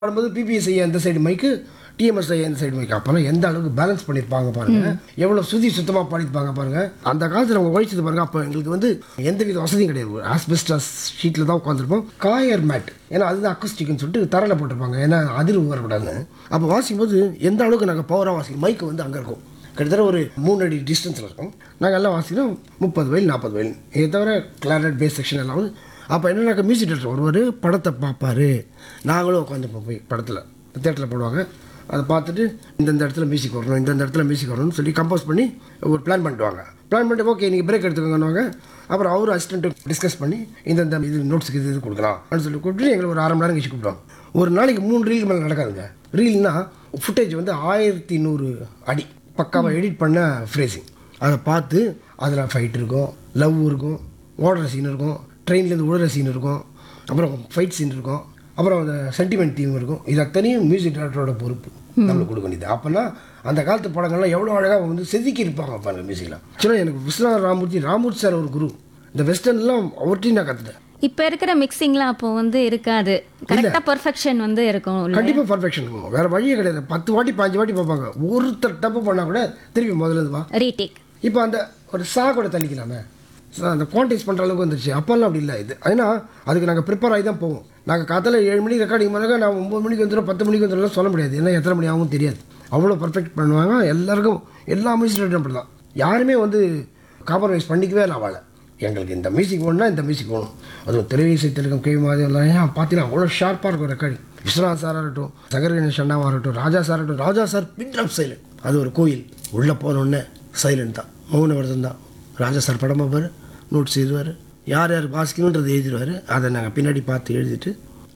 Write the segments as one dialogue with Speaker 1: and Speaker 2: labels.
Speaker 1: பாடும்போது பிபிஎஸ் ஐயா இந்த சைடு மைக்கு டிஎம்எஸ் ஐயா இந்த சைடு மைக்கு அப்போல்லாம் எந்த அளவுக்கு பேலன்ஸ் பண்ணியிருப்பாங்க பாருங்க எவ்வளோ சுதி சுத்தமாக பாடியிருப்பாங்க பாருங்க அந்த காலத்தில் அவங்க உழைச்சது பாருங்க அப்போ எங்களுக்கு வந்து எந்த வித வசதியும் கிடையாது ஆஸ்பெஸ்டாஸ் ஷீட்டில் தான் உட்காந்துருப்போம் காயர் மேட் ஏன்னா அதுதான் அக்குஸ்டிக்னு சொல்லிட்டு தரையில் போட்டிருப்பாங்க ஏன்னா அதிர்வு வரக்கூடாதுன்னு அப்போ வாசிக்கும் போது எந்த அளவுக்கு நாங்கள் பவராக வாசிக்கும் மைக்கு வந்து அங்கே இருக்கும் கிட்டத்தட்ட ஒரு மூணு அடி டிஸ்டன்ஸில் இருக்கும் நாங்கள் எல்லாம் வாசிக்கிறோம் முப்பது வயல் நாற்பது வயல் இதை தவிர கிளாரட் பேஸ் செக்ஷன் எல்லாம் வந்து அப்போ என்னன்னாக்கா மியூசிக் டேரக்டர் ஒருவர் படத்தை பார்ப்பாரு நாங்களும் உட்காந்துப்போம் போய் படத்தில் தேட்டரில் போடுவாங்க அதை பார்த்துட்டு இந்தந்த இடத்துல மியூசிக் வரணும் இந்தந்த இடத்துல மியூசிக் வரணும்னு சொல்லி கம்போஸ் பண்ணி ஒரு பிளான் பண்ணிட்டுவாங்க பிளான் பண்ணிட்டு ஓகே நீங்கள் பிரேக் எடுத்துக்கோங்கன்னுவாங்க அப்புறம் அவர் அசிஸ்டண்ட்டு டிஸ்கஸ் பண்ணி இந்தந்த இது நோட்ஸுக்கு இது இது கொடுக்கலாம் அப்படின்னு சொல்லி கூப்பிட்டு எங்களை ஒரு அரை மணி நேரம் கழிச்சு கூப்பிடுவாங்க ஒரு நாளைக்கு மூணு ரீல் மேலே நடக்காதுங்க ரீல்னா ஃபுட்டேஜ் வந்து ஆயிரத்தி நூறு அடி பக்காவாக எடிட் பண்ண ஃப்ரேசிங் அதை பார்த்து அதில் ஃபைட் இருக்கும் லவ் இருக்கும் ஓடுற சீன் இருக்கும் ட்ரெயின்லேருந்து விழுற சீன் இருக்கும் அப்புறம் ஃபைட் சீன் இருக்கும் அப்புறம் அந்த சென்டிமெண்ட் தீம் இருக்கும் இது அத்தனையும் மியூசிக் டேரக்டரோட பொறுப்பு நம்மளுக்கு கொடுக்க வேண்டியது அப்போனா அந்த காலத்து படங்கள்லாம் எவ்வளோ அழகாக வந்து செதுக்கி இருப்பாங்க பாருங்க மியூசிக்கில் ஆக்சுவலாக எனக்கு விஸ்வநாத ராமூர்த்தி ராமூர்த்தி சார் ஒரு குரு இந்த வெஸ்டர்ன்லாம் அவர்கிட்டையும் நான் கற்றுட்டேன்
Speaker 2: இப்ப இருக்கிற மிக்சிங்லாம் அப்போ வந்து இருக்காது கரெக்டா பெர்ஃபெக்ஷன் வந்து இருக்கும் இல்ல?
Speaker 1: கண்டிப்பாக பர்ஃபெக்ஷன் இருக்கும் வேறு வழியே கிடையாது பத்து வாட்டி பாஞ்சு வாட்டி பார்ப்பாங்க ஒருத்தர் தப்பு பண்ணால் கூட திருப்பி முதல்ல இருந்து வா
Speaker 2: ரீடேக்
Speaker 1: இப்போ அந்த ஒரு சா கூட தள்ளிக்கலாமே சா, அந்த குவான்டைஸ் பண்ணுற அளவுக்கு வந்துருச்சு அப்போல்லாம் அப்படி இல்லை இது ஏன்னா அதுக்கு நாங்கள் ப்ரிப்பேர் ஆகி தான் போவோம் நாங்கள் காத்தால ஏழு மணிக்கு ரெக்கார்டிங் பண்ணாங்க நான் ஒம்பது மணிக்கு வந்துடும் பத்து மணிக்கு வந்துடும் சொல்ல முடியாது ஏன்னா எத்தனை மணி ஆகும் தெரியாது அவ்வளோ பர்ஃபெக்ட் பண்ணுவாங்க எல்லாருக்கும் எல்லா மியூசிக் அப்படி தான் யாருமே வந்து காம்ப்ரமைஸ் பண்ணிக்கவே இல்லை அவளை எங்களுக்கு இந்த மியூசிக் வேணும்னா இந்த மியூசிக் வேணும் அதுவும் திரையிசை திலகம் கே மாதிரி எல்லாம் ஏன் பார்த்தீங்கன்னா அவ்வளோ ஷார்ப்பாக இருக்கும் ரெக்கார்டிங் விஸ்வநாத் சாராக இருக்கட்டும் சங்கர் கணேஷ் அண்ணாவாக இருக்கட்டும் ராஜா சார் இருக்கட்டும் Raja sir pin drop silent அது ஒரு கோயில் உள்ளே போனோடனே சைலண்ட் தான் மௌனவர்தன் தான் ராஜா சார் படம் பார்ப்பார் நோட்ஸ் எழுதுவார் யார் யார் வாசிக்கணுன்றது எழுதிடுவார் அதை நாங்கள் பின்னாடி பார்த்து எழுதிட்டு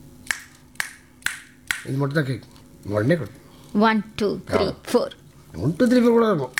Speaker 1: இது மட்டும் தான் கேட்கும் உடனே கொடுக்கும்
Speaker 2: one two three four
Speaker 1: one two three four கூட இருக்கும்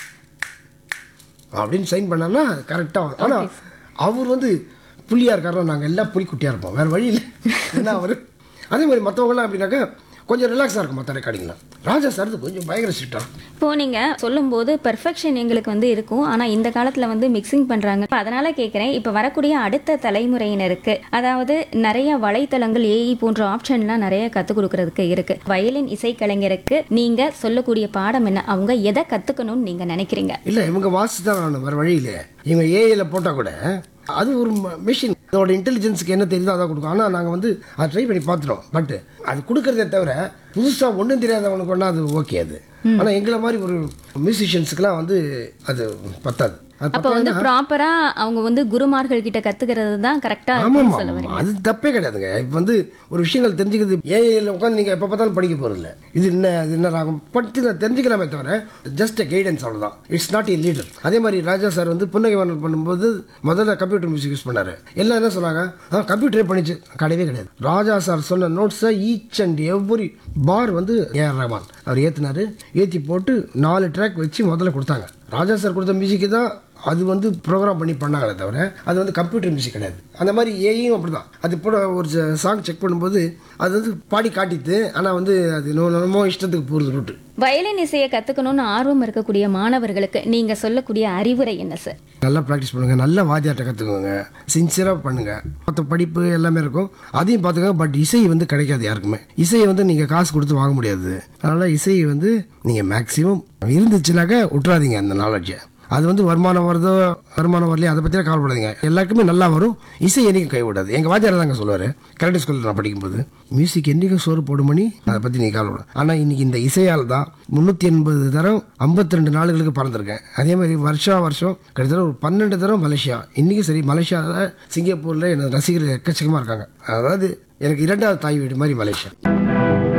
Speaker 1: அப்படின்னு சைன் பண்ணோம்னா கரெக்டாக ஆனால் அவர் வந்து புள்ளியாக இருக்காருன்னா நாங்கள் எல்லாம் புலிக்குட்டியாக இருப்போம் வேறு வழி இல்லை ஏன்னா அவர் அதே மாதிரி மற்றவங்களாம் அப்படின்னாக்கா கொஞ்சம் ரிலாக்ஸாக இருக்கும் மற்ற ரெக்கார்டிங்லாம் ராஜா சார் கொஞ்சம் பயங்கர ஸ்ட்ரிக்டாக
Speaker 2: இப்போ நீங்க சொல்லும்போது பெர்ஃபெக்ஷன் எங்களுக்கு வந்து இருக்கும் ஆனா இந்த காலத்துல வந்து மிக்சிங் பண்றாங்க இப்ப அதனால கேக்குறேன் இப்ப வரக்கூடிய அடுத்த தலைமுறையினருக்கு அதாவது நிறைய வலைத்தளங்கள் ஏஇ போன்ற ஆப்ஷன்லாம் நிறைய கத்துக் கொடுக்கறதுக்கு இருக்கு வயலின் இசைக்கலைஞருக்கு நீங்க சொல்லக்கூடிய பாடம் என்ன அவங்க எதை கத்துக்கணும்னு நீங்க நினைக்கிறீங்க
Speaker 1: இல்லை இவங்க வாசி தான் வேணும் வேறு வழி இல்லை இவங்க ஏஐயில் போட்டால் கூட அது ஒரு மிஷின் அதோட இன்டெலிஜென்ஸுக்கு என்ன தெரியுதோ அதான் கொடுக்கும் ஆனால் நாங்கள் வந்து அதை ட்ரை பண்ணி பார்த்துட்டோம் பட் அது கொடுக்கறதே தவிர புதுசாக ஒன்றும் தெரியாதவனுக்கு ஒன்றா அது ஓகே அது ஆனால் எங்களை மாதிரி ஒரு மியூசிஷியன்ஸுக்கெலாம் வந்து அது பத்தாது அது
Speaker 2: அப்ப வந்து ப்ராப்பரா அவங்க வந்து குருமார்கள் கிட்ட கத்துக்கிறது தான் கரெக்டா
Speaker 1: ஆமாம்
Speaker 2: சொல்ல வரீங்க
Speaker 1: அது தப்பே கிடையாதுங்க இப்போ வந்து ஒரு விஷயங்கள் தெரிஞ்சுக்கிறது ஏஐயில் உட்காந்து நீங்கள் எப்போ பார்த்தாலும் படிக்க போகிறதில்ல இது என்ன இது என்ன ராகம் படித்து தெரிஞ்சுக்கலாமே தவிர ஜஸ்ட் அ கைடன்ஸ் அவ்வளோதான் இட்ஸ் நாட் ஏ லீடர் அதே மாதிரி ராஜா சார் வந்து புன்னகை மன்னன் பண்ணும்போது முதல்ல கம்ப்யூட்டர் மியூசிக் யூஸ் பண்ணாரு எல்லாம் என்ன சொன்னாங்க ஆ கம்ப்யூட்டரே பண்ணிச்சு கிடையவே கிடையாது ராஜா சார் சொன்ன நோட்ஸை ஈச் அண்ட் எவ்ரி பார் வந்து ஏஆர் ரஹ்மான் அவர் ஏற்றினாரு ஏற்றி போட்டு நாலு ட்ராக் வச்சு முதல்ல கொடுத்தாங்க ராஜா சார் கொடுத்த மியூசிக்கு தான் அது வந்து ப்ரோக்ராம் பண்ணி பண்ணாங்களே தவிர அது வந்து கம்ப்யூட்டர் மியூசிக் கிடையாது அந்த மாதிரி ஏயும் அப்படி தான் அது போட ஒரு சாங் செக் பண்ணும்போது அது வந்து பாடி காட்டித்து ஆனால் வந்து அது நம்ம இஷ்டத்துக்கு போகிறது ரூட்டு
Speaker 2: வயலின் இசையை கத்துக்கணும்னு ஆர்வம் இருக்கக்கூடிய மாணவர்களுக்கு நீங்க சொல்லக்கூடிய அறிவுரை என்ன சார்
Speaker 1: நல்லா ப்ராக்டிஸ் பண்ணுங்கள் நல்லா வாத்தியார்ட்ட கற்றுக்கோங்க சின்சியராக பண்ணுங்கள் மற்ற படிப்பு எல்லாமே இருக்கும் அதையும் பார்த்துக்கோங்க பட் இசை வந்து கிடைக்காது யாருக்குமே இசையை வந்து நீங்கள் காசு கொடுத்து வாங்க முடியாது அதனால் இசையை வந்து நீங்கள் மேக்ஸிமம் இருந்துச்சுனாக்கா விட்றாதீங்க அந்த நாலேஜை அது வந்து வருமானம் வருதோ வருமானம் வரலையோ அதை பற்றிலாம் கவலைப்படாதீங்க எல்லாருக்குமே நல்லா வரும் இசை என்னைக்கும் கைவிடாது எங்கள் வாத்தியார் தாங்க சொல்லுவார் கரெக்ட் ஸ்கூலில் நான் படிக்கும்போது மியூசிக் என்றைக்கும் சோறு போடுமணி அதை பற்றி நீங்கள் கவலைப்படாது ஆனால் இன்னைக்கு இந்த இசையால் தான் முந்நூற்றி எண்பது தரம் ஐம்பத்தி ரெண்டு நாடுகளுக்கு பறந்துருக்கேன் அதே மாதிரி வருஷா வருஷம் கிட்டத்தட்ட ஒரு பன்னெண்டு தரம் மலேசியா இன்றைக்கும் சரி மலேசியாவில் சிங்கப்பூரில் எனது ரசிகர்கள் எக்கச்சக்கமாக இருக்காங்க அதாவது எனக்கு இரண்டாவது தாய் வீடு மாதிரி மலேசியா